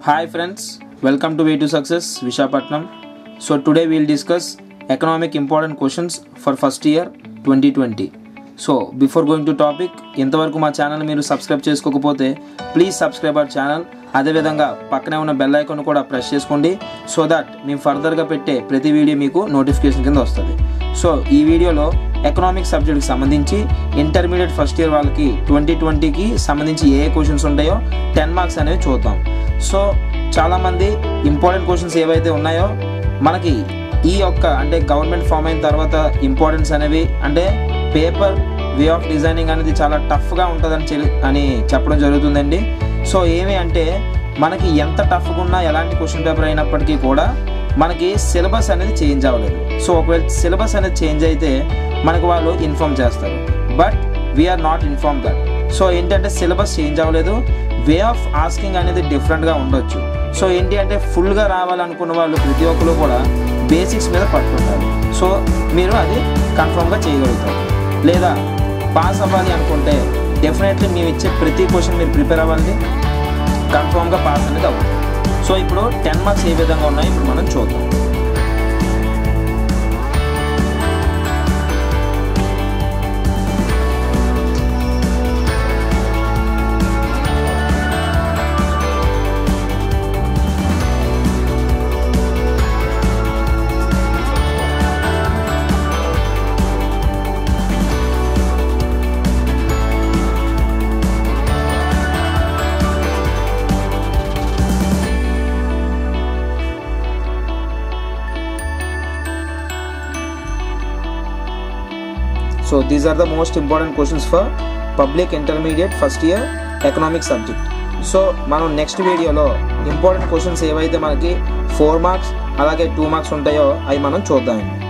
Hi friends, welcome to Way to Success, Vishakhapatnam. So today we'll discuss economic important questions for first year 2020. So before going to topic ఇంతవరకు మా channel మీరు subscribe చేసుకోకపోతే please subscribe our channel అదేవిధంగా పక్కనే ఉన్న bell icon కూడా press చేసుకోండి so that మేము ఫర్దర్గా పెట్టే ప్రతి వీడియో మీకు నోటిఫికేషన్ కింద వస్తుంది సో ఈ వీడియోలో ఎకనామిక్ సబ్జెక్ట్కి సంబంధించి ఇంటర్మీడియట్ ఫస్ట్ ఇయర్ వాళ్ళకి ట్వంటీ ట్వంటీకి సంబంధించి ఏ ఏ క్వశ్చన్స్ ఉంటాయో టెన్ మార్క్స్ అనేవి చూద్దాం సో చాలామంది ఇంపార్టెంట్ క్వశ్చన్స్ ఏవైతే ఉన్నాయో మనకి ఈ యొక్క అంటే గవర్నమెంట్ ఫామ్ అయిన తర్వాత ఇంపార్టెన్స్ అనేవి అంటే పేపర్ వే ఆఫ్ డిజైనింగ్ అనేది చాలా టఫ్గా ఉంటుందని చెల్- అని చెప్పడం జరుగుతుందండి సో ఏమి అంటే మనకి ఎంత టఫ్గా ఉన్నా ఎలాంటి క్వశ్చన్ పేపర్ అయినప్పటికీ కూడా మనకి సిలబస్ అనేది చేంజ్ అవ్వలేదు సో ఒకవేళ సిలబస్ అనేది చేంజ్ అయితే మనకు వాళ్ళు ఇన్ఫామ్ చేస్తారు but we're not inform that so ఏంటంటే సిలబస్ చేంజ్ అవ్వలేదు వే ఆఫ్ ఆస్కింగ్ అనేది డిఫరెంట్గా ఉండొచ్చు సో ఏంటి అంటే ఫుల్గా రావాలనుకున్న వాళ్ళు ప్రతి ఒక్కరు కూడా బేసిక్స్ మీద పట్టుకుంటారు సో మీరు అది కన్ఫర్మ్గా చేయగలుగుతారు లేదా పాస్ అవ్వాలి అనుకుంటే డెఫినెట్లీ మేము ఇచ్చే ప్రతి క్వశ్చన్ మీరు ప్రిపేర్ అవ్వాలి కన్ఫర్మ్గా పాస్ అనేది అవుతుంది సో ఇప్పుడు టెన్ మార్క్స్ ఏ విధంగా ఉన్నాయో ఇప్పుడు మనం చూద్దాం so these are the most important questions for public intermediate first year economic subject so మనం నెక్స్ట్ వీడియోలో ఇంపార్టెంట్ క్వశ్చన్స్ ఏవైతే మనకి ఫోర్ మార్క్స్ అలాగే టూ మార్క్స్ ఉంటాయో అవి మనం చూద్దామండి